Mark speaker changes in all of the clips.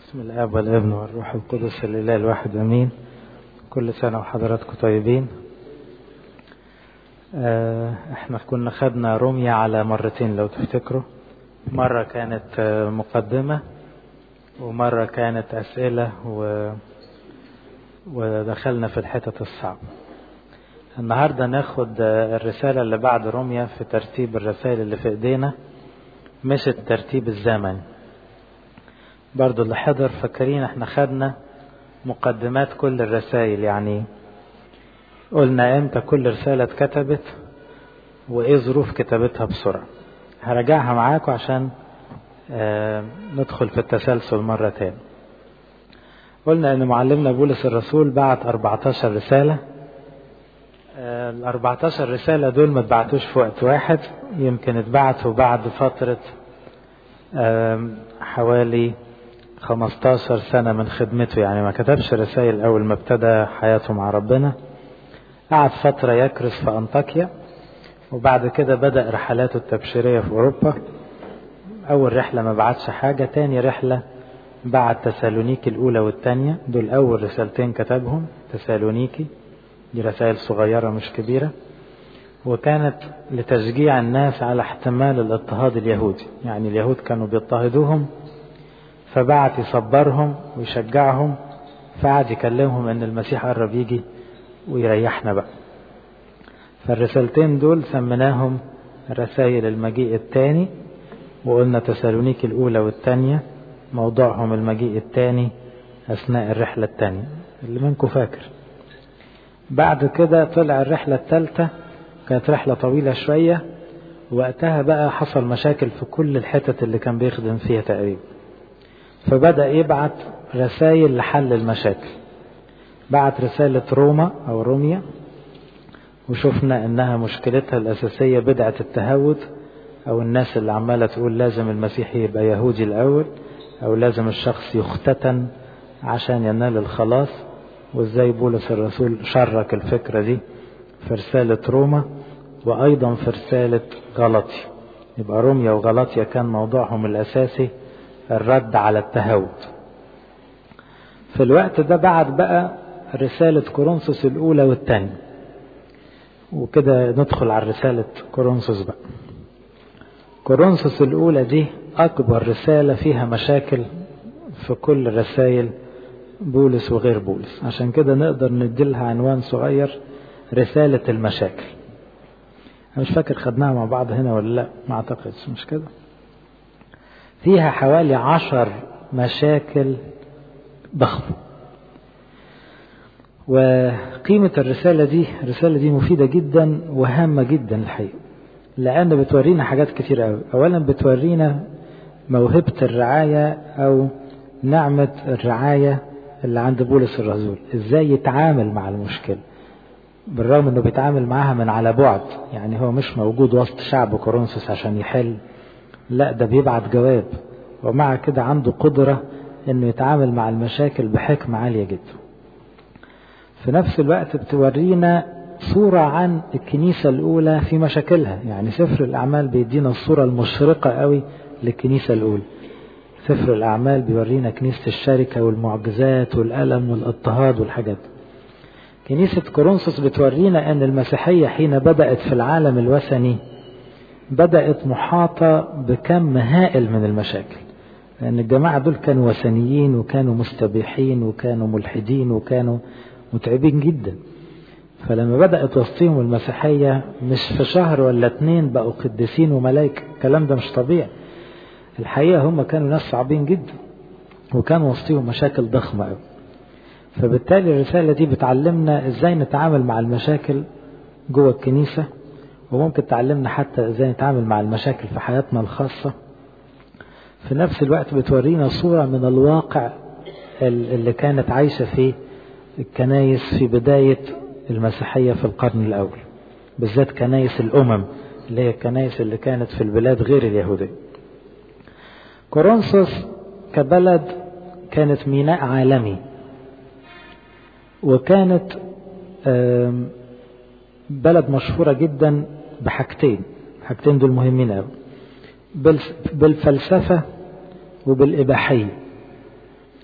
Speaker 1: بسم الاب والابن والروح القدس الاله الواحد امين كل سنه وحضراتكم طيبين آه، احنا كنا خدنا روميا على مرتين لو تفتكروا مره كانت آه، مقدمه ومره كانت اسئله و... ودخلنا في الحتت الصعبه النهارده ناخد آه، الرساله اللي بعد روميا في ترتيب الرسائل اللي في ايدينا مش الترتيب الزمني برضو اللي حضر فاكرين احنا خدنا مقدمات كل الرسائل يعني قلنا امتى كل رسالة اتكتبت وايه ظروف كتابتها بسرعة هرجعها معاكم عشان آه ندخل في التسلسل مرة تاني قلنا ان معلمنا بولس الرسول بعت 14 رسالة آه ال 14 رسالة دول ما اتبعتوش في وقت واحد يمكن اتبعتوا بعد فترة آه حوالي 15 سنة من خدمته يعني ما كتبش رسائل أول ما ابتدى حياته مع ربنا قعد فترة يكرس في أنطاكيا وبعد كده بدأ رحلاته التبشيرية في أوروبا أول رحلة ما بعتش حاجة تاني رحلة بعت تسالونيكي الأولى والتانية دول أول رسالتين كتبهم تسالونيكي دي رسائل صغيرة مش كبيرة وكانت لتشجيع الناس على احتمال الاضطهاد اليهودي يعني اليهود كانوا بيضطهدوهم فبعت يصبرهم ويشجعهم فقعد يكلمهم ان المسيح قرب يجي ويريحنا بقى فالرسالتين دول سميناهم رسائل المجيء الثاني وقلنا تسالونيك الاولى والثانيه موضوعهم المجيء الثاني اثناء الرحله الثانيه اللي منكم فاكر بعد كده طلع الرحله الثالثه كانت رحله طويله شويه وقتها بقى حصل مشاكل في كل الحتت اللي كان بيخدم فيها تقريبا فبدأ يبعت رسائل لحل المشاكل بعت رسالة روما أو روميا وشفنا إنها مشكلتها الأساسية بدعة التهود أو الناس اللي عمالة تقول لازم المسيح يبقى يهودي الأول أو لازم الشخص يختتن عشان ينال الخلاص وإزاي بولس الرسول شرك الفكرة دي في رسالة روما وأيضا في رسالة غلطي يبقى روميا وغلطيا كان موضوعهم الأساسي الرد على التهود في الوقت ده بعد بقى رسالة كورنثوس الأولى والثانية وكده ندخل على رسالة كورنثوس بقى كورنثوس الأولى دي أكبر رسالة فيها مشاكل في كل رسائل بولس وغير بولس عشان كده نقدر نديلها عنوان صغير رسالة المشاكل أنا مش فاكر خدناها مع بعض هنا ولا لا ما أعتقدش مش كده فيها حوالي عشر مشاكل ضخمة وقيمة الرسالة دي الرسالة دي مفيدة جدا وهامة جدا الحقيقة لأن بتورينا حاجات كتير قوي أولا بتورينا موهبة الرعاية أو نعمة الرعاية اللي عند بولس الرسول ازاي يتعامل مع المشكلة بالرغم انه بيتعامل معاها من على بعد يعني هو مش موجود وسط شعب كورنثوس عشان يحل لا ده بيبعت جواب ومع كده عنده قدرة انه يتعامل مع المشاكل بحكمة عالية جدا في نفس الوقت بتورينا صورة عن الكنيسة الأولى في مشاكلها يعني سفر الأعمال بيدينا الصورة المشرقة قوي للكنيسة الأولى سفر الأعمال بيورينا كنيسة الشركة والمعجزات والألم والاضطهاد والحاجات كنيسة كورنثوس بتورينا أن المسيحية حين بدأت في العالم الوثني بدأت محاطة بكم هائل من المشاكل لأن الجماعة دول كانوا وثنيين وكانوا مستبيحين وكانوا ملحدين وكانوا متعبين جدا فلما بدأت وسطهم المسيحية مش في شهر ولا اتنين بقوا قديسين وملائكة الكلام ده مش طبيعي الحقيقة هم كانوا ناس صعبين جدا وكان وسطهم مشاكل ضخمة قوي فبالتالي الرسالة دي بتعلمنا ازاي نتعامل مع المشاكل جوه الكنيسة وممكن تعلمنا حتى ازاي نتعامل مع المشاكل في حياتنا الخاصة في نفس الوقت بتورينا صورة من الواقع اللي كانت عايشة فيه الكنايس في بداية المسيحية في القرن الأول بالذات كنايس الأمم اللي هي الكنايس اللي كانت في البلاد غير اليهودية كورنثوس كبلد كانت ميناء عالمي وكانت بلد مشهورة جدا بحاجتين حاجتين دول مهمين قوي بالفلسفة وبالإباحية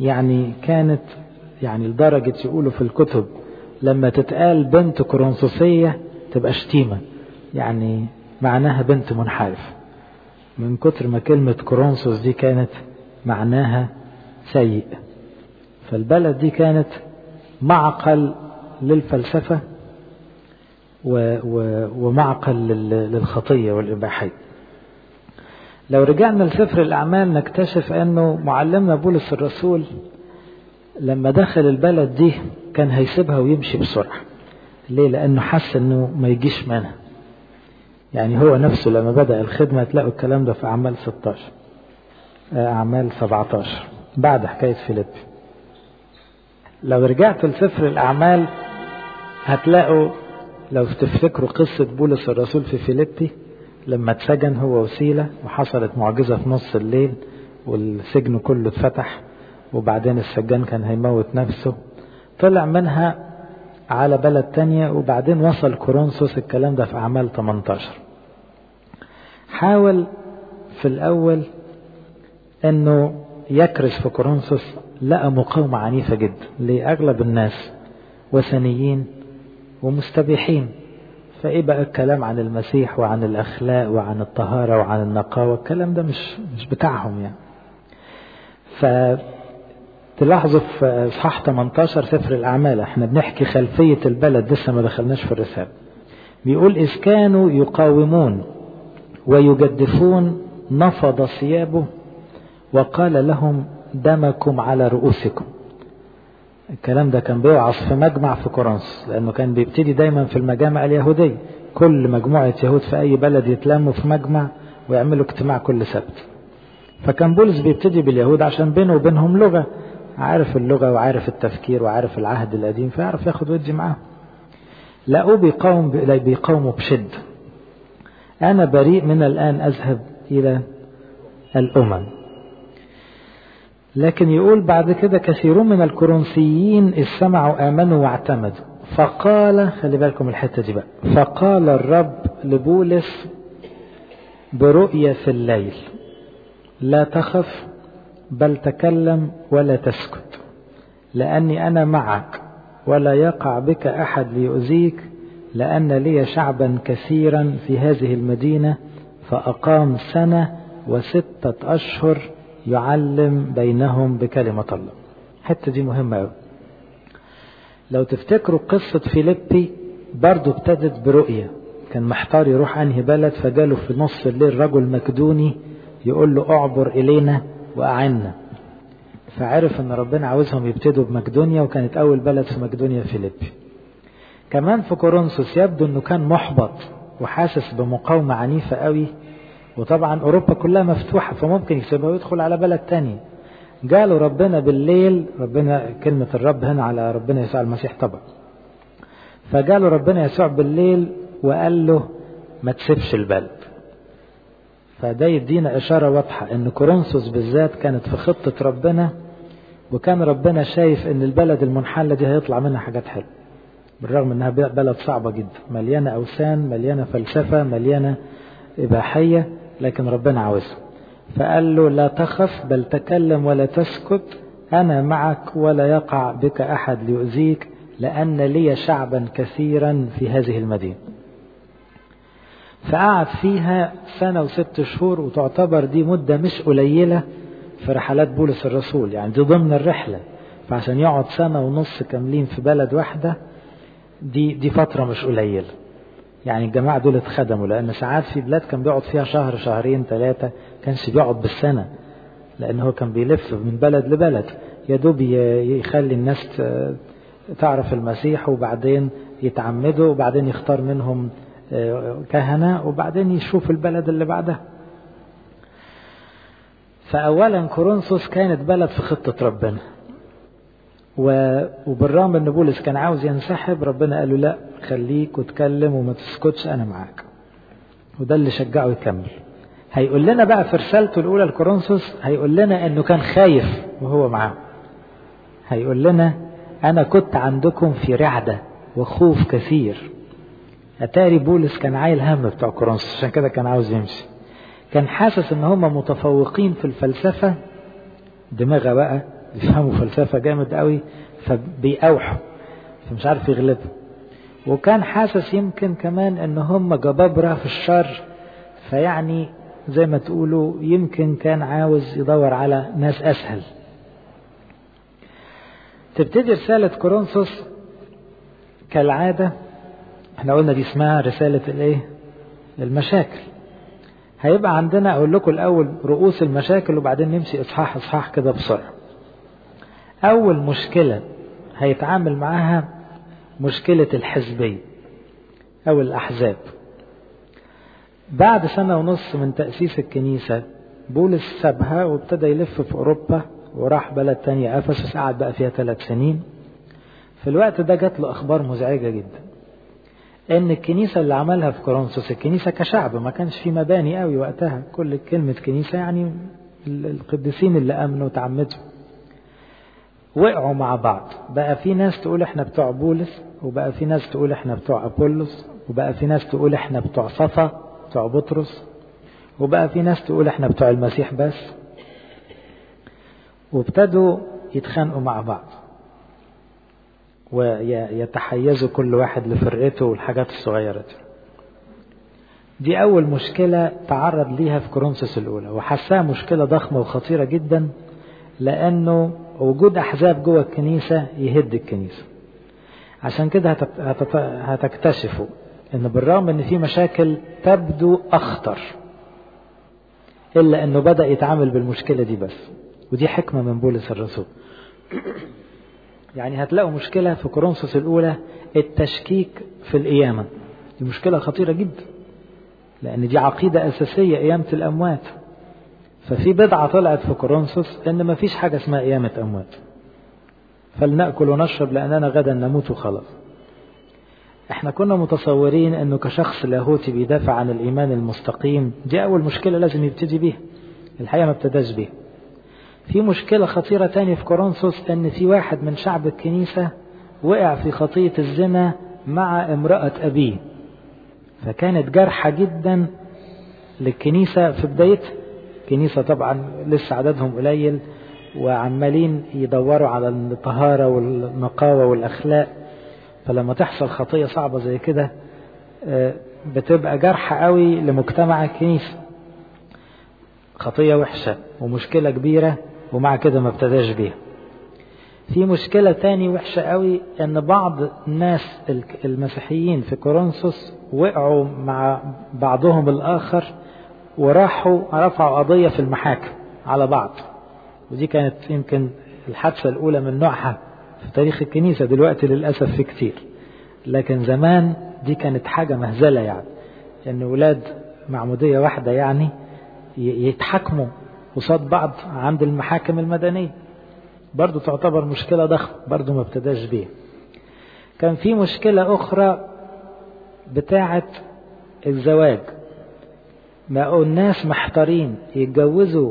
Speaker 1: يعني كانت يعني لدرجة يقولوا في الكتب لما تتقال بنت كورنثوسية تبقى شتيمة يعني معناها بنت منحرف من كتر ما كلمة كورنثوس دي كانت معناها سيء فالبلد دي كانت معقل للفلسفة و و ومعقل للخطية والإباحية لو رجعنا لسفر الأعمال نكتشف أنه معلمنا بولس الرسول لما دخل البلد دي كان هيسيبها ويمشي بسرعة ليه لأنه حس أنه ما يجيش منها يعني هو نفسه لما بدأ الخدمة تلاقوا الكلام ده في أعمال 16 أعمال 17 بعد حكاية فيليب لو رجعت لسفر الأعمال هتلاقوا لو تفتكروا قصة بولس الرسول في فيليبي لما اتسجن هو وسيلة وحصلت معجزة في نص الليل والسجن كله اتفتح وبعدين السجان كان هيموت نفسه طلع منها على بلد تانية وبعدين وصل كورنثوس الكلام ده في أعمال 18 حاول في الأول أنه يكرس في كورنثوس لقى مقاومة عنيفة جدا لأغلب الناس وثنيين ومستبيحين فإيه بقى الكلام عن المسيح وعن الأخلاق وعن الطهارة وعن النقاوة الكلام ده مش مش بتاعهم يعني فتلاحظوا في إصحاح 18 سفر الأعمال احنا بنحكي خلفية البلد لسه ما دخلناش في الرسالة بيقول إذ كانوا يقاومون ويجدفون نفض ثيابه وقال لهم دمكم على رؤوسكم الكلام ده كان بيوعظ في مجمع في كورنثوس لانه كان بيبتدي دايما في المجامع اليهوديه كل مجموعه يهود في اي بلد يتلموا في مجمع ويعملوا اجتماع كل سبت فكان بولس بيبتدي باليهود عشان بينه وبينهم لغه عارف اللغه وعارف التفكير وعارف العهد القديم فيعرف ياخد ودي معاهم لقوه بيقاوم بيقاوموا بشده انا بريء من الان اذهب الى الامم لكن يقول بعد كده كثيرون من الكورنثيين إذ سمعوا آمنوا واعتمدوا فقال خلي بالكم الحتة دي بقى فقال الرب لبولس برؤية في الليل لا تخف بل تكلم ولا تسكت لأني أنا معك ولا يقع بك أحد ليؤذيك لأن لي شعبا كثيرا في هذه المدينة فأقام سنة وستة أشهر يعلم بينهم بكلمة الله الحتة دي مهمة أوي لو تفتكروا قصة فيليبي برضو ابتدت برؤية كان محتار يروح أنهي بلد فجاله في نص الليل رجل مكدوني يقول له اعبر إلينا وأعنا فعرف أن ربنا عاوزهم يبتدوا بمقدونيا وكانت أول بلد في مقدونيا فيليبي كمان في كورنثوس يبدو أنه كان محبط وحاسس بمقاومة عنيفة قوي وطبعا أوروبا كلها مفتوحة فممكن يسيبها ويدخل على بلد تاني جاله ربنا بالليل ربنا كلمة الرب هنا على ربنا يسوع المسيح طبعا فجاله ربنا يسوع بالليل وقال له ما تسيبش البلد فده يدينا إشارة واضحة إن كورنثوس بالذات كانت في خطة ربنا وكان ربنا شايف إن البلد المنحلة دي هيطلع منها حاجات حلوة بالرغم إنها بلد صعبة جدا مليانة أوثان مليانة فلسفة مليانة إباحية لكن ربنا عاوزها فقال له لا تخف بل تكلم ولا تسكت أنا معك ولا يقع بك أحد ليؤذيك لأن لي شعبا كثيرا في هذه المدينة فقعد فيها سنة وست شهور وتعتبر دي مدة مش قليلة في رحلات بولس الرسول يعني دي ضمن الرحلة فعشان يقعد سنة ونص كاملين في بلد واحدة دي دي فترة مش قليلة يعني الجماعة دول اتخدموا لأن ساعات في بلاد كان بيقعد فيها شهر شهرين ثلاثة كانش بيقعد بالسنة لأن هو كان بيلف من بلد لبلد يا دوب يخلي الناس تعرف المسيح وبعدين يتعمدوا وبعدين يختار منهم كهنة وبعدين يشوف البلد اللي بعدها فأولا كورنثوس كانت بلد في خطة ربنا وبالرغم ان بولس كان عاوز ينسحب ربنا قال له لا خليك وتكلم وما تسكتش انا معاك وده اللي شجعه يكمل هيقول لنا بقى في رسالته الاولى لكورنثوس هيقول لنا انه كان خايف وهو معاه هيقول لنا انا كنت عندكم في رعدة وخوف كثير اتاري بولس كان عايل هم بتوع كورنثوس عشان كده كان عاوز يمشي كان حاسس ان هم متفوقين في الفلسفة دماغها بقى بيفهموا فلسفة جامد قوي فبيقاوحوا فمش عارف يغلبوا وكان حاسس يمكن كمان ان هم جبابرة في الشر فيعني زي ما تقولوا يمكن كان عاوز يدور على ناس اسهل تبتدي رسالة كورنثوس كالعادة احنا قلنا دي اسمها رسالة الايه المشاكل هيبقى عندنا اقول لكم الاول رؤوس المشاكل وبعدين نمشي اصحاح اصحاح كده بسرعة اول مشكلة هيتعامل معاها مشكلة الحزبية او الاحزاب بعد سنة ونص من تأسيس الكنيسة بولس سابها وابتدى يلف في أوروبا وراح بلد تانية أفسس قعد بقى فيها ثلاث سنين في الوقت ده جات له أخبار مزعجة جدا إن الكنيسة اللي عملها في كورنثوس الكنيسة كشعب ما كانش في مباني قوي وقتها كل كلمة كنيسة يعني القديسين اللي آمنوا وتعمدوا وقعوا مع بعض بقى في ناس تقول احنا بتوع بولس وبقى في ناس تقول احنا بتوع أبولس وبقى في ناس تقول احنا بتوع صفا بتوع بطرس وبقى في ناس تقول احنا بتوع المسيح بس وابتدوا يتخانقوا مع بعض ويتحيزوا كل واحد لفرقته والحاجات الصغيرة دي دي أول مشكلة تعرض ليها في كورنثوس الأولى وحسها مشكلة ضخمة وخطيرة جدا لأنه وجود أحزاب جوه الكنيسة يهد الكنيسة عشان كده هتكتشفوا ان بالرغم ان في مشاكل تبدو اخطر الا انه بدا يتعامل بالمشكله دي بس ودي حكمه من بولس الرسول يعني هتلاقوا مشكله في كورنثوس الاولى التشكيك في القيامه دي مشكله خطيره جدا لان دي عقيده اساسيه قيامه الاموات ففي بدعه طلعت في كورنثوس ان ما فيش حاجه اسمها قيامه اموات فلناكل ونشرب لاننا غدا نموت وخلاص احنا كنا متصورين انه كشخص لاهوتي بيدافع عن الايمان المستقيم دي اول مشكله لازم يبتدي بيها الحقيقه ما ابتداش بيها في مشكله خطيره تانية في كورنثوس ان في واحد من شعب الكنيسه وقع في خطيه الزنا مع امراه ابيه فكانت جارحه جدا للكنيسه في بدايتها الكنيسه طبعا لسه عددهم قليل وعمالين يدوروا على الطهاره والنقاوه والاخلاق فلما تحصل خطية صعبة زي كده بتبقى جرح قوي لمجتمع الكنيسة خطية وحشة ومشكلة كبيرة ومع كده ما ابتداش بيها في مشكلة تاني وحشة قوي ان بعض الناس المسيحيين في كورنثوس وقعوا مع بعضهم الاخر وراحوا رفعوا قضية في المحاكم على بعض ودي كانت يمكن الحادثة الاولى من نوعها في تاريخ الكنيسة دلوقتي للأسف في كتير لكن زمان دي كانت حاجة مهزلة يعني ان ولاد معمودية واحدة يعني يتحكموا قصاد بعض عند المحاكم المدنية برضو تعتبر مشكلة ضخمة برضو ما ابتداش بيها كان في مشكلة أخرى بتاعة الزواج بقوا الناس محتارين يتجوزوا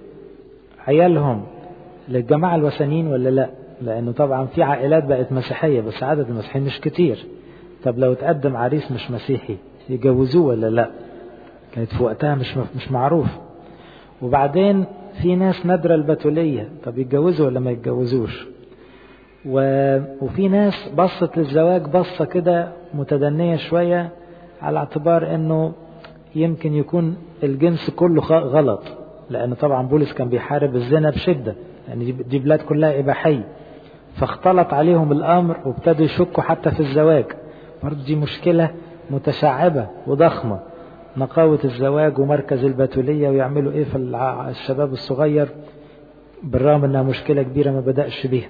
Speaker 1: عيالهم للجماعة الوثنيين ولا لا لأنه طبعا في عائلات بقت مسيحية بس عدد المسيحيين مش كتير طب لو تقدم عريس مش مسيحي يجوزوه ولا لا كانت في وقتها مش مش معروف وبعدين في ناس نادرة البتولية طب يتجوزوا ولا ما يتجوزوش و... وفي ناس بصت للزواج بصة كده متدنية شوية على اعتبار انه يمكن يكون الجنس كله غلط لان طبعا بولس كان بيحارب الزنا بشدة يعني دي بلاد كلها اباحية فاختلط عليهم الامر وابتدوا يشكوا حتى في الزواج برضه دي مشكلة متشعبة وضخمة نقاوة الزواج ومركز البتولية ويعملوا ايه في الشباب الصغير بالرغم انها مشكلة كبيرة ما بدأش بيها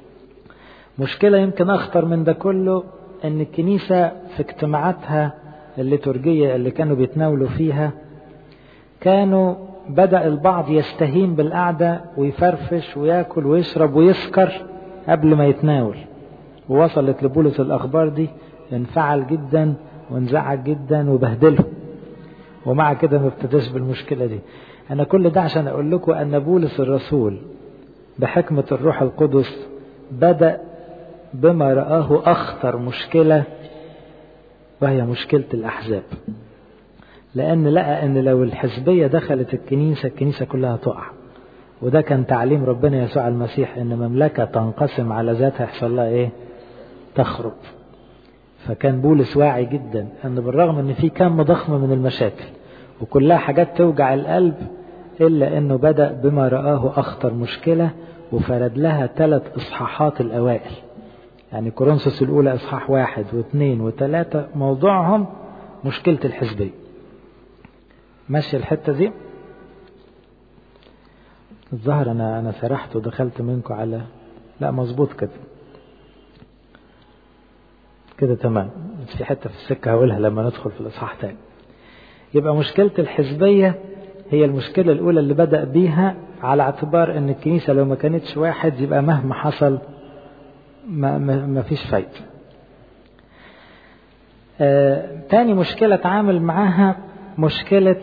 Speaker 1: مشكلة يمكن اخطر من ده كله ان الكنيسة في اجتماعاتها الليتورجية اللي كانوا بيتناولوا فيها كانوا بدأ البعض يستهين بالقعدة ويفرفش وياكل ويشرب ويسكر قبل ما يتناول ووصلت لبولس الأخبار دي انفعل جدا وانزعج جدا وبهدلهم ومع كده ما ابتداش بالمشكلة دي أنا كل ده عشان أقول لكم أن بولس الرسول بحكمة الروح القدس بدأ بما رآه أخطر مشكلة وهي مشكلة الأحزاب لأن لقى أن لو الحزبية دخلت الكنيسة الكنيسة كلها تقع وده كان تعليم ربنا يسوع المسيح ان مملكة تنقسم على ذاتها يحصل لها ايه تخرب فكان بولس واعي جدا ان بالرغم ان في كم ضخم من المشاكل وكلها حاجات توجع القلب الا انه بدأ بما رآه اخطر مشكلة وفرد لها ثلاث اصحاحات الاوائل يعني كورنثوس الاولى اصحاح واحد واثنين وثلاثة موضوعهم مشكلة الحزبية ماشي الحتة دي الظهر انا انا سرحت ودخلت منكم على لا مظبوط كده كده تمام بس في حته في السكه هقولها لما ندخل في الاصحاح تاني يبقى مشكله الحزبيه هي المشكله الاولى اللي بدا بيها على اعتبار ان الكنيسه لو ما كانتش واحد يبقى مهما حصل ما, ما, ما فيش فايده آه تاني مشكله اتعامل معاها مشكله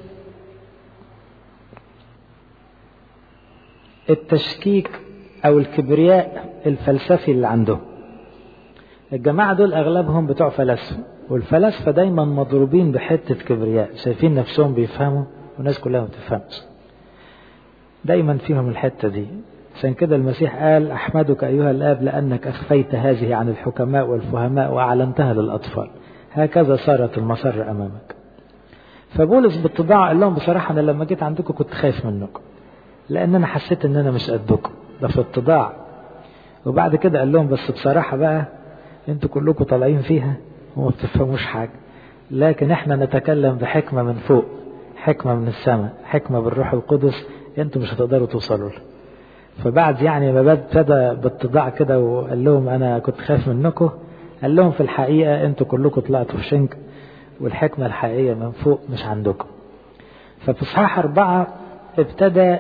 Speaker 1: التشكيك او الكبرياء الفلسفي اللي عندهم الجماعة دول اغلبهم بتوع فلاسفة والفلاسفة دايما مضروبين بحتة كبرياء شايفين نفسهم بيفهموا والناس كلها ما بتفهمش دايما فيهم الحتة دي عشان كده المسيح قال احمدك ايها الاب لانك اخفيت هذه عن الحكماء والفهماء واعلنتها للاطفال هكذا صارت المسر امامك فبولس بالطباع قال لهم بصراحة انا لما جيت عندكم كنت خايف منكم لان انا حسيت ان انا مش قدكم ده في التضاع وبعد كده قال لهم بس بصراحة بقى انتوا كلكم طالعين فيها وما بتفهموش حاجة لكن احنا نتكلم بحكمة من فوق حكمة من السماء حكمة بالروح القدس انتوا مش هتقدروا توصلوا له فبعد يعني ما ابتدى بالتضاع كده وقال لهم انا كنت خايف منكم قال لهم في الحقيقة انتوا كلكم طلعتوا في شنك والحكمة الحقيقية من فوق مش عندكم ففي اصحاح أربعة ابتدى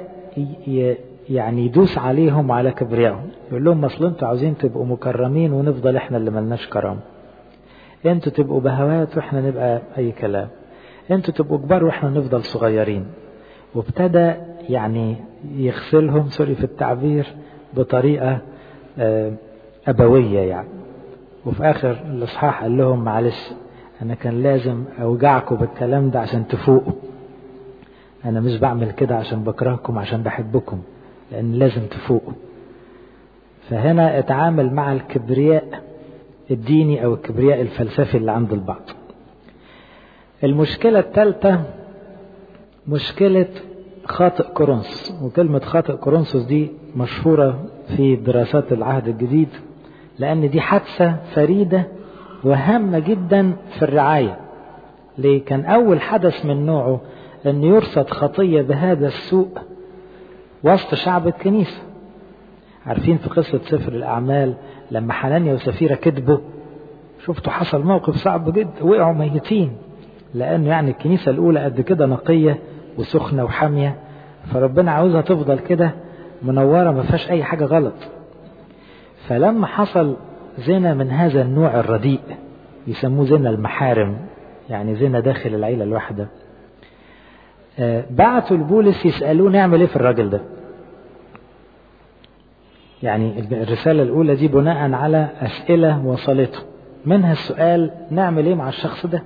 Speaker 1: يعني يدوس عليهم وعلى كبريائهم يقول لهم اصل انتوا عاوزين تبقوا مكرمين ونفضل احنا اللي ملناش كرامه انتوا تبقوا بهوات واحنا نبقى اي كلام انتوا تبقوا كبار واحنا نفضل صغيرين وابتدى يعني يغسلهم سوري في التعبير بطريقه ابويه يعني وفي اخر الاصحاح قال لهم معلش انا كان لازم اوجعكم بالكلام ده عشان تفوقوا انا مش بعمل كده عشان بكرهكم عشان بحبكم لان لازم تفوقوا فهنا اتعامل مع الكبرياء الديني او الكبرياء الفلسفي اللي عند البعض المشكلة الثالثة مشكلة خاطئ كورنثوس وكلمة خاطئ كورنثوس دي مشهورة في دراسات العهد الجديد لأن دي حادثة فريدة وهامة جدا في الرعاية ليه كان أول حدث من نوعه أن يرصد خطية بهذا السوء وسط شعب الكنيسة عارفين في قصة سفر الأعمال لما حنانيا وسفيرة كذبوا شفتوا حصل موقف صعب جدا وقعوا ميتين لأنه يعني الكنيسة الأولى قد كده نقية وسخنة وحامية فربنا عاوزها تفضل كده منورة ما فيهاش أي حاجة غلط فلما حصل زنا من هذا النوع الرديء يسموه زنا المحارم يعني زنا داخل العيلة الواحدة بعتوا لبولس يسألوه نعمل ايه في الراجل ده يعني الرسالة الأولى دي بناء على أسئلة وصلته منها السؤال نعمل ايه مع الشخص ده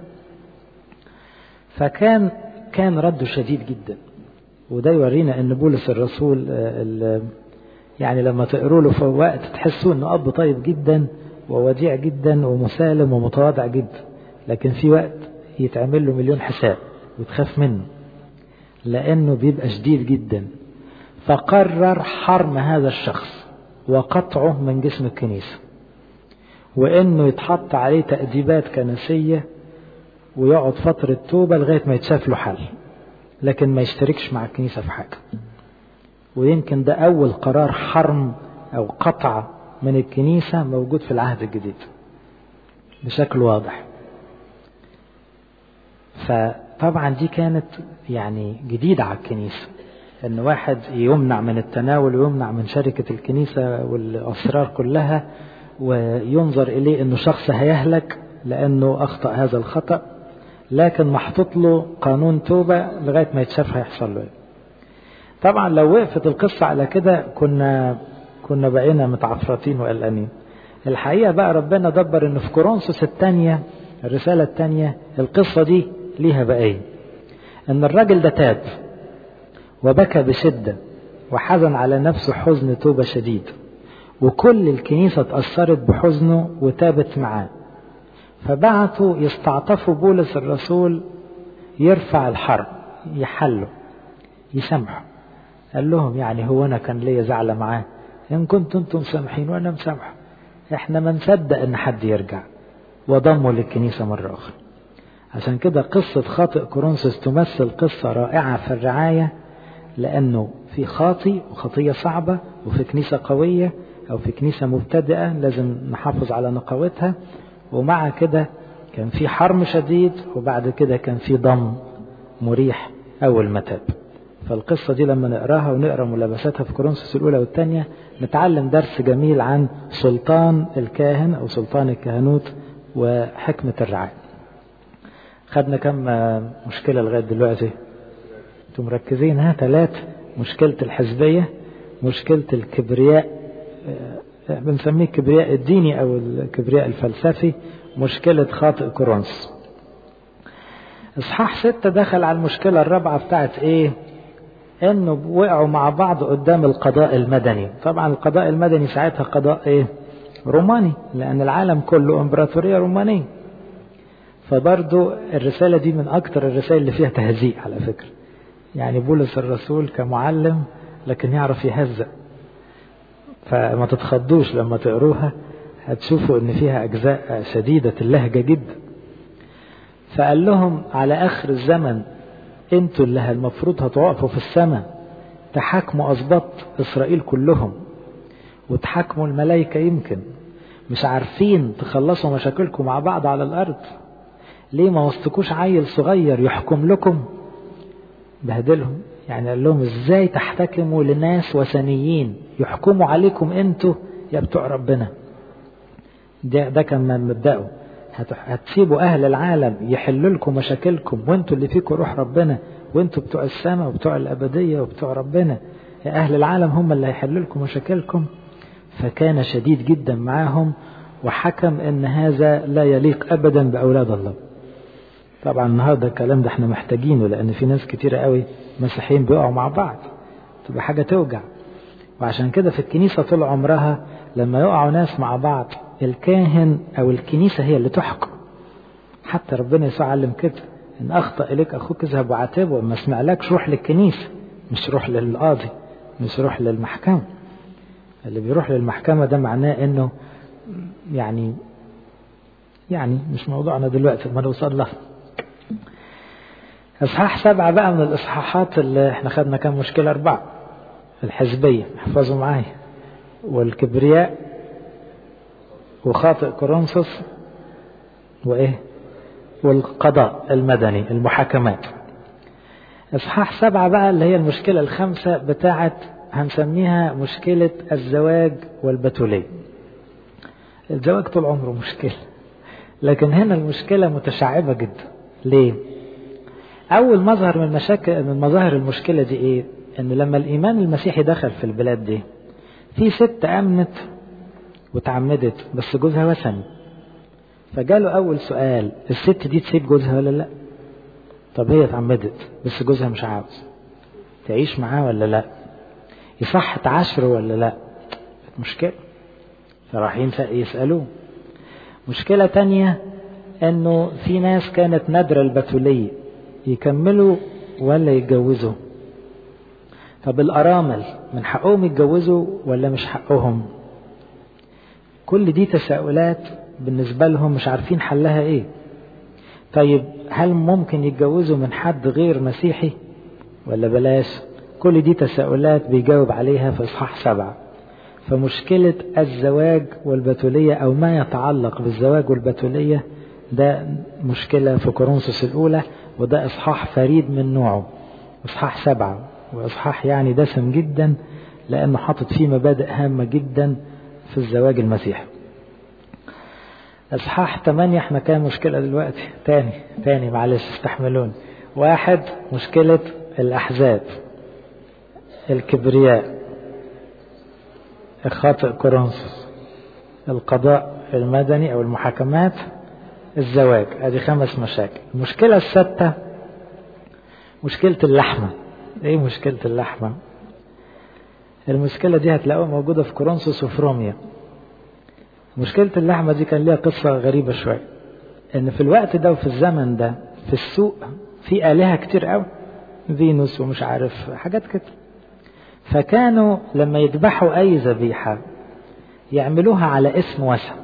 Speaker 1: فكان كان رده شديد جدا وده يورينا ان بولس الرسول يعني لما تقروا له في وقت تحسوا انه اب طيب جدا ووديع جدا ومسالم ومتواضع جدا لكن في وقت يتعمل له مليون حساب وتخاف منه لأنه بيبقى شديد جدا فقرر حرم هذا الشخص وقطعه من جسم الكنيسة وإنه يتحط عليه تأديبات كنسية ويقعد فترة توبة لغاية ما يتشاف له حل لكن ما يشتركش مع الكنيسة في حاجة ويمكن ده أول قرار حرم أو قطع من الكنيسة موجود في العهد الجديد بشكل واضح فطبعا دي كانت يعني جديدة على الكنيسة ان واحد يمنع من التناول ويمنع من شركة الكنيسة والاسرار كلها وينظر اليه انه شخص هيهلك لانه اخطأ هذا الخطأ لكن محطوط له قانون توبة لغاية ما يتشاف هيحصل له ايه طبعا لو وقفت القصة على كده كنا كنا بقينا متعفرتين وقلقانين الحقيقة بقى ربنا دبر ان في كورنثوس الثانية الرسالة الثانية القصة دي ليها بقية ان الراجل ده تاب وبكى بشدة وحزن على نفسه حزن توبة شديد وكل الكنيسة اتأثرت بحزنه وتابت معاه فبعتوا يستعطفوا بولس الرسول يرفع الحرب يحله يسامحه قال لهم يعني هو انا كان ليا زعلة معاه ان كنتم انتم سامحين وانا مسامحه احنا ما نصدق ان حد يرجع وضموا للكنيسة مرة اخرى عشان كده قصة خاطئ كورنثوس تمثل قصة رائعة في الرعاية لأنه في خاطي وخطية صعبة وفي كنيسة قوية أو في كنيسة مبتدئة لازم نحافظ على نقاوتها ومع كده كان في حرم شديد وبعد كده كان في ضم مريح أول ما تاب فالقصة دي لما نقراها ونقرا ملابساتها في كورنثوس الأولى والثانية نتعلم درس جميل عن سلطان الكاهن أو سلطان الكهنوت وحكمة الرعاية خدنا كم مشكلة لغاية دلوقتي انتم مركزين ها ثلاث مشكلة الحزبية مشكلة الكبرياء بنسميه الكبرياء الديني أو الكبرياء الفلسفي مشكلة خاطئ كورنثوس إصحاح ستة دخل على المشكلة الرابعة بتاعت إيه؟ إنه وقعوا مع بعض قدام القضاء المدني، طبعا القضاء المدني ساعتها قضاء إيه؟ روماني، لأن العالم كله إمبراطورية رومانية. فبرضو الرسالة دي من أكتر الرسائل اللي فيها تهزيء على فكرة. يعني بولس الرسول كمعلم لكن يعرف يهزأ. فما تتخضوش لما تقروها هتشوفوا ان فيها اجزاء شديدة اللهجة جدا فقال لهم على اخر الزمن انتوا اللي المفروض هتقفوا في السماء تحاكموا اسباط اسرائيل كلهم وتحاكموا الملائكة يمكن مش عارفين تخلصوا مشاكلكم مع بعض على الارض ليه ما وسطكوش عيل صغير يحكم لكم بهدلهم يعني قال لهم ازاي تحتكموا لناس وثنيين يحكموا عليكم انتوا يا بتوع ربنا ده, ده كان من مبدأه هتسيبوا أهل العالم يحلوا لكم مشاكلكم وانتوا اللي فيكم روح ربنا وانتوا بتوع السماء وبتوع الأبدية وبتوع ربنا يا أهل العالم هم اللي هيحلوا لكم مشاكلكم فكان شديد جدا معاهم وحكم ان هذا لا يليق ابدا باولاد الله طبعا النهارده الكلام ده احنا محتاجينه لان في ناس كتيره قوي مسيحيين بيقعوا مع بعض تبقى حاجه توجع وعشان كده في الكنيسه طول عمرها لما يقعوا ناس مع بعض الكاهن او الكنيسه هي اللي تحكم حتى ربنا يسوع علم كده ان اخطا اليك اخوك اذهب وعاتبه ما سمعلكش روح للكنيسه مش روح للقاضي مش روح للمحكمه اللي بيروح للمحكمه ده معناه انه يعني يعني مش موضوعنا دلوقتي ما نوصل له اصحاح سبعة بقى من الاصحاحات اللي احنا خدنا كام مشكلة اربعة الحزبية احفظوا معايا والكبرياء وخاطئ كورنثوس وايه والقضاء المدني المحاكمات اصحاح سبعة بقى اللي هي المشكلة الخامسة بتاعت هنسميها مشكلة الزواج والبتولية الزواج طول عمره مشكلة لكن هنا المشكلة متشعبة جدا ليه أول مظهر من مشاكل من مظاهر المشكلة دي إيه إن لما الإيمان المسيحي دخل في البلاد دي في ست أمنت وتعمدت بس جوزها وثني فجاله أول سؤال الست دي تسيب جوزها ولا لأ طب هي اتعمدت بس جوزها مش عاوز تعيش معاه ولا لأ يصح تعاشره ولا لأ مشكلة فرايحين يسألوه مشكلة تانية انه في ناس كانت نادرة البتولية يكملوا ولا يتجوزوا طب الأرامل من حقهم يتجوزوا ولا مش حقهم كل دي تساؤلات بالنسبة لهم مش عارفين حلها ايه طيب هل ممكن يتجوزوا من حد غير مسيحي ولا بلاش كل دي تساؤلات بيجاوب عليها في إصحاح سبعة فمشكلة الزواج والبتولية أو ما يتعلق بالزواج والبتولية ده مشكلة في كورنثوس الأولى وده إصحاح فريد من نوعه إصحاح سبعة وإصحاح يعني دسم جدا لأنه حاطط فيه مبادئ هامة جدا في الزواج المسيحي إصحاح ثمانية احنا كان مشكلة دلوقتي تاني تاني معلش استحملوني واحد مشكلة الأحزاب الكبرياء خاطئ كورنثوس القضاء المدني او المحاكمات الزواج ادي خمس مشاكل المشكلة الستة مشكلة اللحمة ايه مشكلة اللحمة المشكلة دي هتلاقوها موجودة في كورنثوس وفي روميا مشكلة اللحمة دي كان ليها قصة غريبة شوية ان في الوقت ده وفي الزمن ده في السوق في آلهة كتير قوي فينوس ومش عارف حاجات كده فكانوا لما يذبحوا أي ذبيحة يعملوها على اسم وثن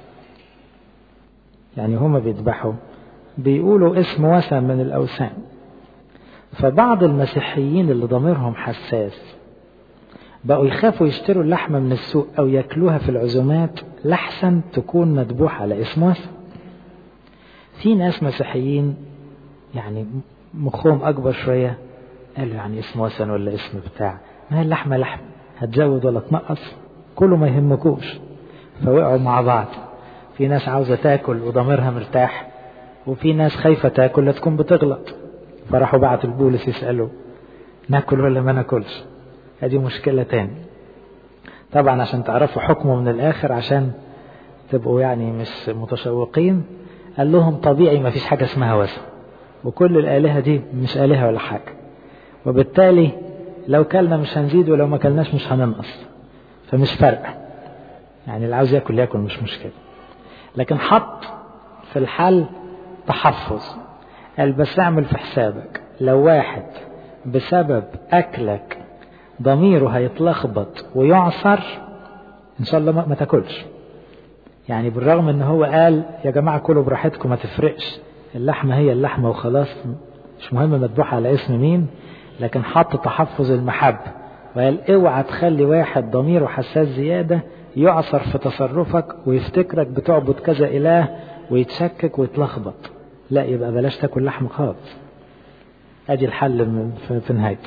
Speaker 1: يعني هما بيذبحوا بيقولوا اسم وثن من الأوثان فبعض المسيحيين اللي ضميرهم حساس بقوا يخافوا يشتروا اللحمة من السوق أو ياكلوها في العزومات لحسن تكون مذبوحة على اسم وثن في ناس مسيحيين يعني مخهم أكبر شوية قالوا يعني اسم وثن ولا اسم بتاع ما هي اللحمة لحم هتزود ولا تنقص كله ما يهمكوش فوقعوا مع بعض في ناس عاوزة تاكل وضميرها مرتاح وفي ناس خايفة تاكل لا تكون بتغلط فراحوا بعتوا البولس يسألوا ناكل ولا ما ناكلش هذه مشكلة تاني طبعا عشان تعرفوا حكمه من الآخر عشان تبقوا يعني مش متشوقين قال لهم طبيعي ما فيش حاجة اسمها وثن وكل الآلهة دي مش آلهة ولا حاجة وبالتالي لو كلنا مش هنزيد ولو ما كلناش مش هننقص فمش فارقة يعني اللي عاوز ياكل ياكل مش مشكلة لكن حط في الحل تحفظ قال بس اعمل في حسابك لو واحد بسبب أكلك ضميره هيتلخبط ويعصر إن شاء الله ما تاكلش يعني بالرغم ان هو قال يا جماعة كلوا براحتكم ما تفرقش اللحمة هي اللحمة وخلاص مش مهم مذبوحة على اسم مين لكن حط تحفظ المحبة وقال اوعى تخلي واحد ضميره حساس زيادة يعصر في تصرفك ويفتكرك بتعبد كذا إله ويتشكك ويتلخبط لا يبقى بلاش تاكل لحم خالص ادي الحل في نهايته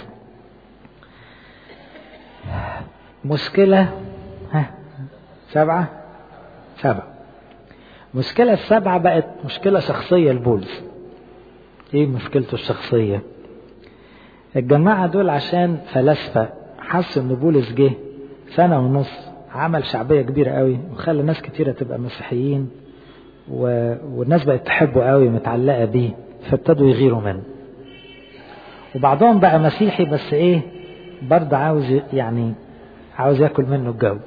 Speaker 1: مشكلة ها سبعة سبعة مشكلة السبعة بقت مشكلة شخصية لبولس ايه مشكلته الشخصية الجماعة دول عشان فلاسفة حسوا ان بولس جه سنة ونص عمل شعبية كبيرة قوي وخلى ناس كتيرة تبقى مسيحيين و... والناس بقت تحبه قوي متعلقة بيه فابتدوا يغيروا منه وبعضهم بقى مسيحي بس ايه برضه عاوز يعني عاوز ياكل منه الجو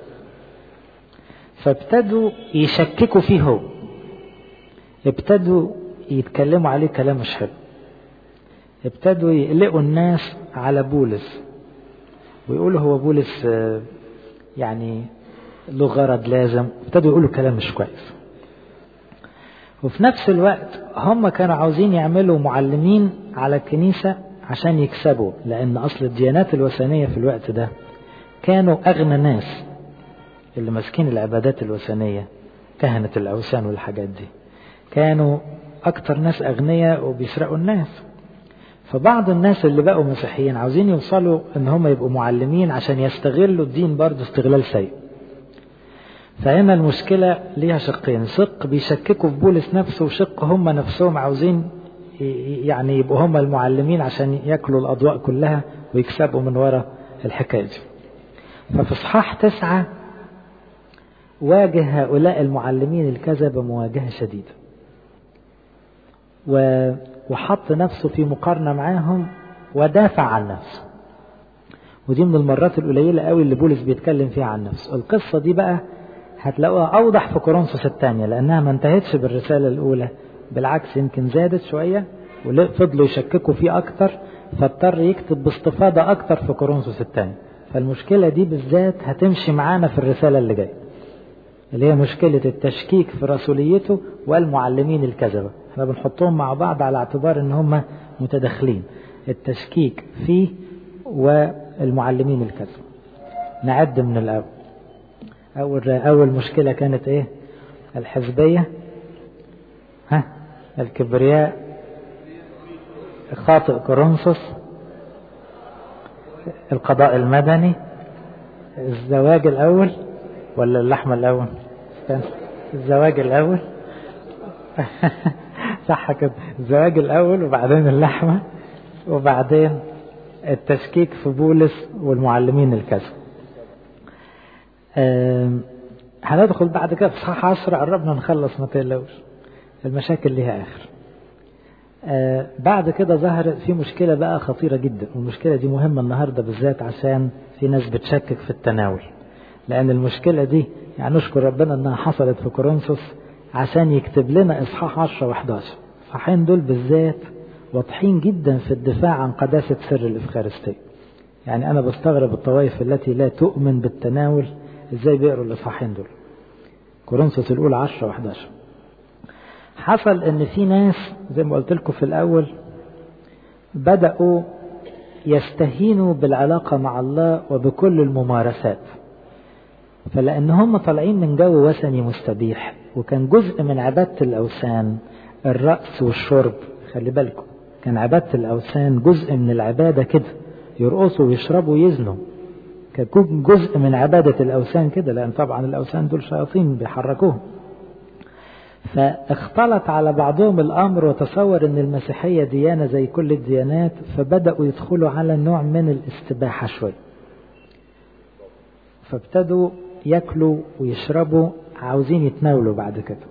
Speaker 1: فابتدوا يشككوا فيه هو ابتدوا يتكلموا عليه كلام مش حلو ابتدوا يقلقوا الناس على بولس ويقولوا هو بولس يعني له غرض لازم ابتدوا يقولوا كلام مش كويس وفي نفس الوقت هم كانوا عاوزين يعملوا معلمين على الكنيسة عشان يكسبوا لأن أصل الديانات الوثنية في الوقت ده كانوا أغنى ناس اللي ماسكين العبادات الوثنية كهنة الأوثان والحاجات دي كانوا أكتر ناس أغنياء وبيسرقوا الناس فبعض الناس اللي بقوا مسيحيين عاوزين يوصلوا ان هم يبقوا معلمين عشان يستغلوا الدين برضه استغلال سيء فهنا المشكلة ليها شقين شق بيشككوا في بولس نفسه وشق هم نفسهم عاوزين يعني يبقوا هم المعلمين عشان ياكلوا الأضواء كلها ويكسبوا من وراء الحكاية دي ففي إصحاح تسعة واجه هؤلاء المعلمين الكذب مواجهة شديدة و وحط نفسه في مقارنة معاهم ودافع عن نفسه ودي من المرات القليلة قوي اللي بولس بيتكلم فيها عن نفسه القصة دي بقى هتلاقوها أوضح في كورنثوس الثانية لأنها ما انتهتش بالرسالة الأولى بالعكس يمكن زادت شوية وفضلوا يشككوا فيه أكتر فاضطر يكتب باستفاضة أكتر في كورنثوس الثانية فالمشكلة دي بالذات هتمشي معانا في الرسالة اللي جاية اللي هي مشكلة التشكيك في رسوليته والمعلمين الكذبة احنا بنحطهم مع بعض على اعتبار ان هم متداخلين التشكيك فيه والمعلمين الكذبة نعد من الأول أول أول مشكلة كانت إيه؟ الحزبية ها الكبرياء خاطئ كورنثوس القضاء المدني الزواج الأول ولا اللحمة الأول؟ الزواج الأول صح كده الزواج الأول وبعدين اللحمة وبعدين التشكيك في بولس والمعلمين الكذب هندخل بعد كده في صحاح عشرة قربنا نخلص ما تقلقوش المشاكل ليها آخر آه بعد كده ظهرت في مشكلة بقى خطيرة جدا والمشكلة دي مهمة النهاردة بالذات عشان في ناس بتشكك في التناول لأن المشكلة دي يعني نشكر ربنا إنها حصلت في كورنثوس عشان يكتب لنا إصحاح 10 و11 الإصحاحين دول بالذات واضحين جدا في الدفاع عن قداسة سر الإفخارستية يعني أنا بستغرب الطوائف التي لا تؤمن بالتناول إزاي بيقروا الإصحاحين دول كورنثوس الأولى 10 و11 حصل إن في ناس زي ما قلت لكم في الأول بدأوا يستهينوا بالعلاقة مع الله وبكل الممارسات فلأن هم طالعين من جو وثني مستبيح وكان جزء من عبادة الأوثان الرأس والشرب خلي بالكم كان عبادة الأوثان جزء من العبادة كده يرقصوا ويشربوا ويزنوا كان جزء من عبادة الأوثان كده لأن طبعا الأوثان دول شياطين بيحركوهم فاختلط على بعضهم الأمر وتصور أن المسيحية ديانة زي كل الديانات فبدأوا يدخلوا على نوع من الاستباحة شوي فابتدوا ياكلوا ويشربوا عاوزين يتناولوا بعد كده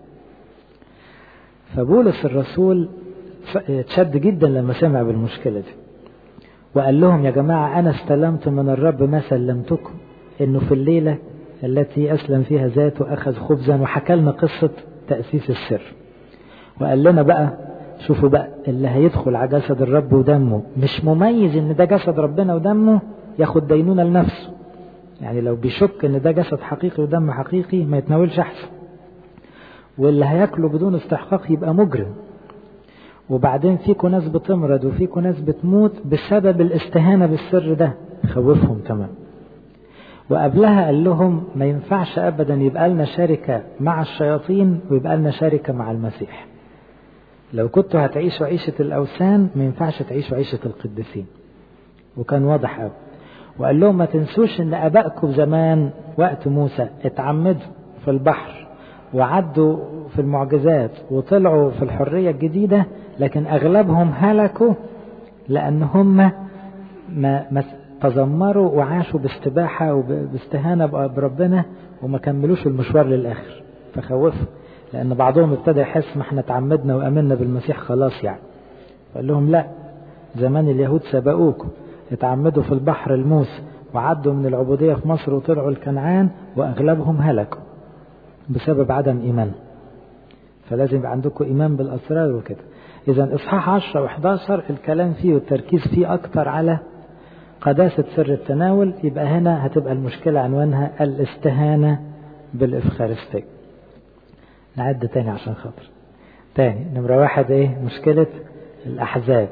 Speaker 1: فبولس الرسول اتشد جدا لما سمع بالمشكلة دي وقال لهم يا جماعة أنا استلمت من الرب ما سلمتكم إنه في الليلة التي أسلم فيها ذاته أخذ خبزا وحكى لنا قصة تأسيس السر وقال لنا بقى شوفوا بقى اللي هيدخل على جسد الرب ودمه مش مميز ان ده جسد ربنا ودمه ياخد دينونة لنفسه يعني لو بيشك ان ده جسد حقيقي ودم حقيقي ما يتناولش احسن واللي هياكله بدون استحقاق يبقى مجرم وبعدين فيكم ناس بتمرض وفيكم ناس بتموت بسبب الاستهانة بالسر ده خوفهم تمام وقبلها قال لهم ما ينفعش ابدا يبقى لنا شركة مع الشياطين ويبقى لنا شركة مع المسيح لو كنتوا هتعيشوا عيشة الأوثان ما ينفعش تعيشوا عيشة القديسين وكان واضح قوي وقال لهم ما تنسوش ان ابائكم زمان وقت موسى اتعمدوا في البحر وعدوا في المعجزات وطلعوا في الحرية الجديدة لكن اغلبهم هلكوا لان هم ما, ما تذمروا وعاشوا باستباحة وباستهانة بربنا وما كملوش المشوار للآخر فخوفوا لأن بعضهم ابتدى يحس ما احنا تعمدنا وأمنا بالمسيح خلاص يعني فقال لهم لا زمان اليهود سبقوكم اتعمدوا في البحر الموسى وعدوا من العبودية في مصر وطلعوا الكنعان وأغلبهم هلكوا بسبب عدم إيمان فلازم يبقى عندكم إيمان بالأسرار وكده إذا إصحاح 10 و11 الكلام فيه والتركيز فيه أكتر على قداسة سر التناول يبقى هنا هتبقى المشكلة عنوانها الاستهانة بالإفخارستية نعد تاني عشان خاطر تاني نمرة واحد ايه مشكلة الأحزاب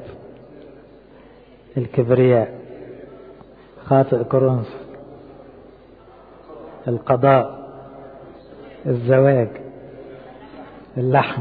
Speaker 1: الكبرياء خاطئ كورنثوس القضاء الزواج اللحم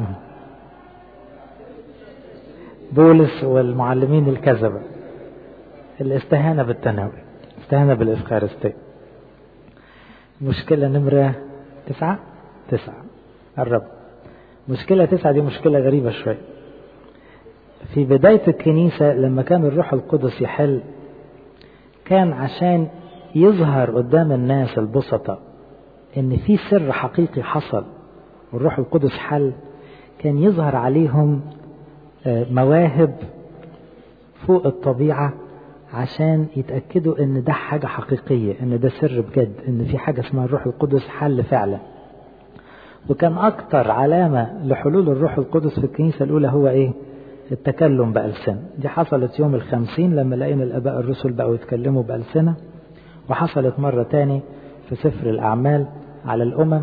Speaker 1: بولس والمعلمين الكذبة الاستهانة بالتناول استهانة بالإفخارستية مشكلة نمرة تسعة تسعة الرب مشكلة تسعة دي مشكلة غريبة شوية في بداية الكنيسة لما كان الروح القدس يحل كان عشان يظهر قدام الناس البسطة ان في سر حقيقي حصل والروح القدس حل كان يظهر عليهم مواهب فوق الطبيعة عشان يتأكدوا ان ده حاجة حقيقية ان ده سر بجد ان في حاجة اسمها الروح القدس حل فعلا وكان أكتر علامة لحلول الروح القدس في الكنيسة الأولى هو إيه؟ التكلم بألسنة دي حصلت يوم الخمسين لما لقينا الآباء الرسل بقوا يتكلموا بألسنة وحصلت مرة تاني في سفر الأعمال على الأمم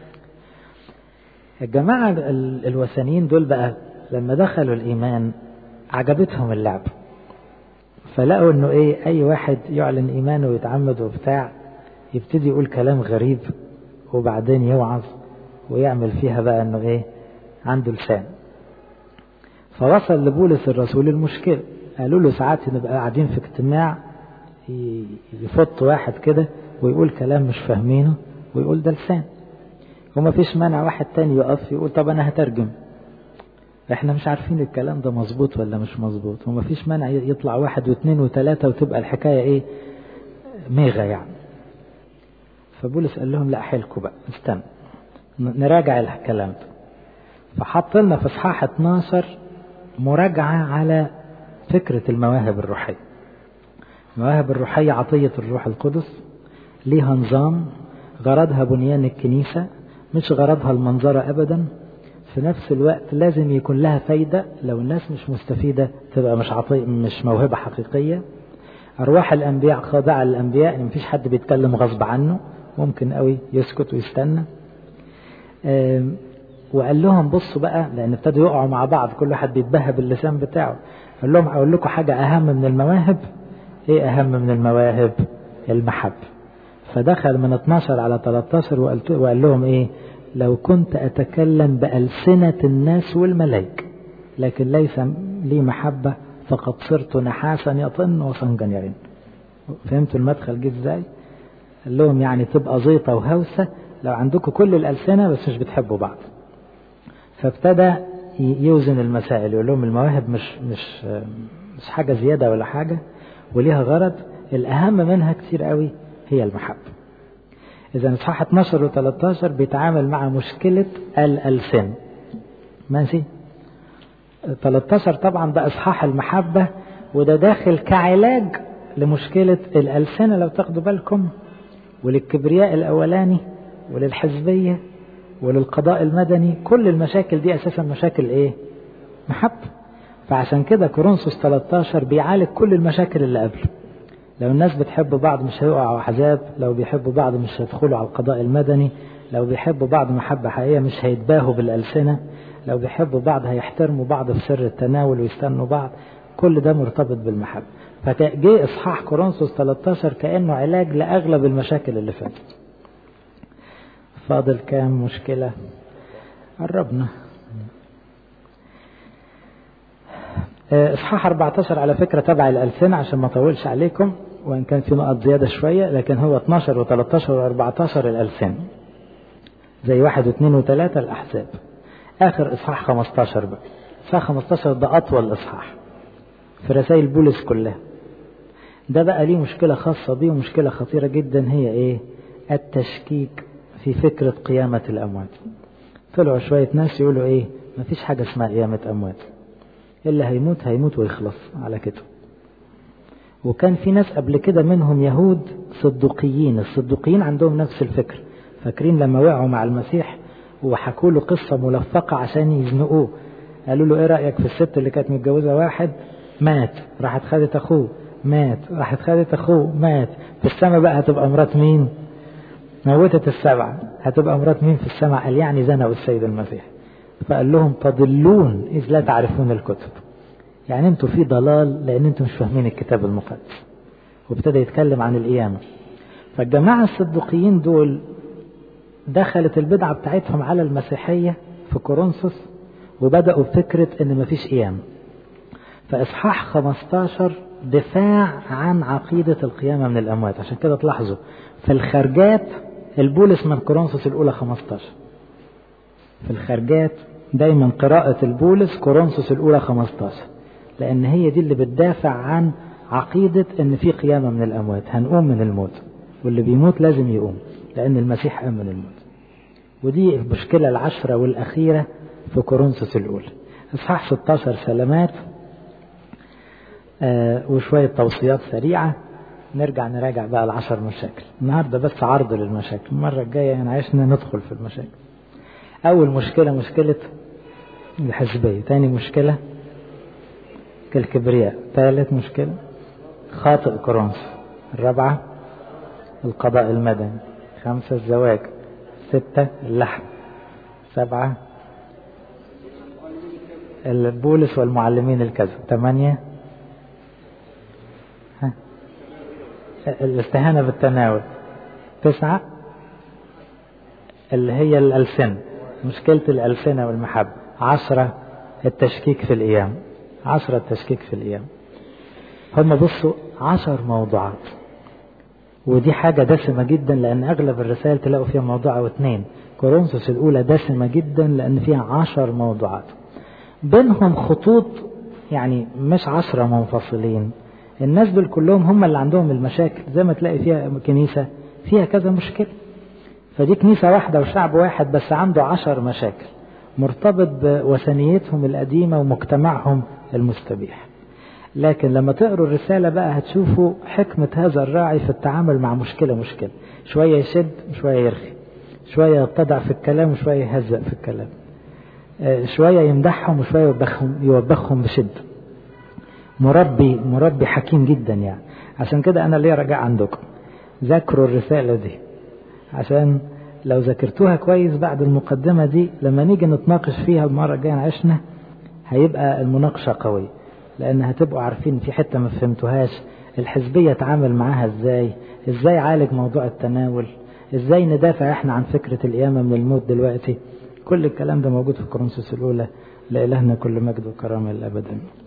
Speaker 1: الجماعة الوثنيين دول بقى لما دخلوا الإيمان عجبتهم اللعب فلقوا انه ايه اي واحد يعلن ايمانه ويتعمد وبتاع يبتدي يقول كلام غريب وبعدين يوعظ ويعمل فيها بقى انه ايه عنده لسان فوصل لبولس الرسول المشكلة قالوا له ساعات نبقى قاعدين في اجتماع يفط واحد كده ويقول كلام مش فاهمينه ويقول ده لسان وما فيش مانع واحد تاني يقف يقول طب انا هترجم احنا مش عارفين الكلام ده مظبوط ولا مش مظبوط وما فيش مانع يطلع واحد واثنين وثلاثة وتبقى الحكاية ايه ميغا يعني فبولس قال لهم لا حيلكوا بقى استنى نراجع الكلام ده فحط لنا في اصحاح 12 مراجعة على فكرة المواهب الروحية
Speaker 2: المواهب الروحية عطية الروح القدس ليها نظام غرضها بنيان الكنيسة مش غرضها المنظرة أبدا في نفس الوقت لازم يكون لها فايدة لو الناس مش مستفيدة تبقى مش عطي مش موهبة حقيقية أرواح الأنبياء خاضعة للأنبياء يعني مفيش حد بيتكلم غصب عنه ممكن قوي يسكت ويستنى وقال لهم بصوا بقى لأن ابتدوا يقعوا مع بعض كل واحد بيتبهى باللسان بتاعه قال لهم أقول لكم حاجة أهم من المواهب إيه أهم من المواهب المحبة فدخل من 12 على 13 وقال لهم إيه لو كنت أتكلم بألسنة الناس والملائكة لكن ليس لي محبة فقد صرت نحاسا يطن وصنجا يرن فهمتوا المدخل جه ازاي قال لهم يعني تبقى زيطة وهوسة لو عندكم كل الألسنة بس مش بتحبوا بعض فابتدى يوزن المسائل يقول لهم المواهب مش مش مش حاجة زيادة ولا حاجة وليها غرض الأهم منها كتير قوي هي المحبة إذا إصحاح 12 و 13 بيتعامل مع مشكلة الألسن ماشي 13 طبعا ده إصحاح المحبة وده داخل كعلاج لمشكلة الألسنة لو تاخدوا بالكم وللكبرياء الأولاني وللحزبية وللقضاء المدني كل المشاكل دي أساسا مشاكل إيه؟ محبة فعشان كده كورنثوس 13 بيعالج كل المشاكل اللي قبله لو الناس بتحب بعض مش هيقعوا عذاب لو بيحبوا بعض مش هيدخلوا على القضاء المدني لو بيحبوا بعض محبة حقيقية مش هيتباهوا بالألسنة لو بيحبوا بعض هيحترموا بعض في سر التناول ويستنوا بعض كل ده مرتبط بالمحبة فجه إصحاح كورنثوس 13 كأنه علاج لأغلب المشاكل اللي فاتت فاضل كام مشكلة قربنا إصحاح 14 على فكرة تبع الألسنة عشان ما أطولش عليكم وإن كان في نقط زيادة شوية لكن هو 12 و13 و14 الألسنة زي واحد واثنين وثلاثة الأحزاب آخر إصحاح 15 بقى إصحاح 15 ده أطول إصحاح في رسائل بولس كلها ده بقى ليه مشكلة خاصة بيه ومشكلة خطيرة جدا هي إيه التشكيك في فكرة قيامة الأموات طلعوا شوية ناس يقولوا إيه مفيش حاجة اسمها قيامة أموات اللي هيموت هيموت ويخلص على كده وكان في ناس قبل كده منهم يهود صدقيين الصدقيين عندهم نفس الفكر فاكرين لما وقعوا مع المسيح وحكوا له قصة ملفقة عشان يزنقوه قالوا له ايه رأيك في الست اللي كانت متجوزة واحد مات راحت خدت اخوه مات راحت خدت اخوه مات في السماء بقى هتبقى مرات مين موتت السبعة هتبقى مرات مين في السماء قال يعني زنوا السيد المسيح فقال لهم تضلون إذ لا تعرفون الكتب يعني انتوا في ضلال لأن انتوا مش فاهمين الكتاب المقدس وابتدى يتكلم عن القيامة فالجماعة الصدقيين دول دخلت البدعة بتاعتهم على المسيحية في كورنثوس وبدأوا بفكرة ان مفيش قيامة فإصحاح 15 دفاع عن عقيدة القيامة من الأموات عشان كده تلاحظوا في الخارجات البولس من كورنثوس الأولى 15 في الخارجات دايما قراءة البولس كورنثوس الأولى 15 لأن هي دي اللي بتدافع عن عقيدة إن في قيامة من الأموات هنقوم من الموت واللي بيموت لازم يقوم لأن المسيح قام من الموت ودي المشكلة العشرة والأخيرة في كورنثوس الأولى إصحاح 16 سلامات آه وشوية توصيات سريعة نرجع نراجع بقى العشر مشاكل النهاردة بس عرض للمشاكل المرة الجاية يعني عشنا ندخل في المشاكل أول مشكلة مشكلة الحزبية ثاني مشكلة الكبرياء ثالث مشكلة خاطئ كورنثوس الرابعة القضاء المدني خمسة الزواج ستة اللحم سبعة البولس والمعلمين الكذب ثمانية الاستهانة بالتناول تسعة اللي هي الألسنة مشكلة الألسنة والمحبة عشرة التشكيك في الأيام عشرة التشكيك في الأيام هم بصوا عشر موضوعات ودي حاجة دسمة جدا لأن أغلب الرسائل تلاقوا فيها موضوع أو اتنين كورنثوس الأولى دسمة جدا لأن فيها عشر موضوعات بينهم خطوط يعني مش عشرة منفصلين الناس دول كلهم هم اللي عندهم المشاكل زي ما تلاقي فيها كنيسة فيها كذا مشكلة فدي كنيسة واحدة وشعب واحد بس عنده عشر مشاكل مرتبط بوثنيتهم القديمة ومجتمعهم المستبيح لكن لما تقروا الرسالة بقى هتشوفوا حكمة هذا الراعي في التعامل مع مشكلة مشكلة شوية يشد شوية يرخي شوية يتضع في الكلام وشوية يهزأ في الكلام شوية يمدحهم وشوية يوبخهم, يوبخهم بشدة مربي مربي حكيم جدا يعني عشان كده أنا ليه رجاء عندكم ذاكروا الرسالة دي عشان لو ذاكرتوها كويس بعد المقدمة دي لما نيجي نتناقش فيها المرة الجاية عشنا هيبقى المناقشة قوية لأن هتبقوا عارفين في حتة ما فهمتوهاش الحزبية تعامل معاها ازاي ازاي عالج موضوع التناول ازاي ندافع احنا عن فكرة القيامة من الموت دلوقتي كل الكلام ده موجود في كورنثوس الأولى لإلهنا كل مجد وكرامة للأبد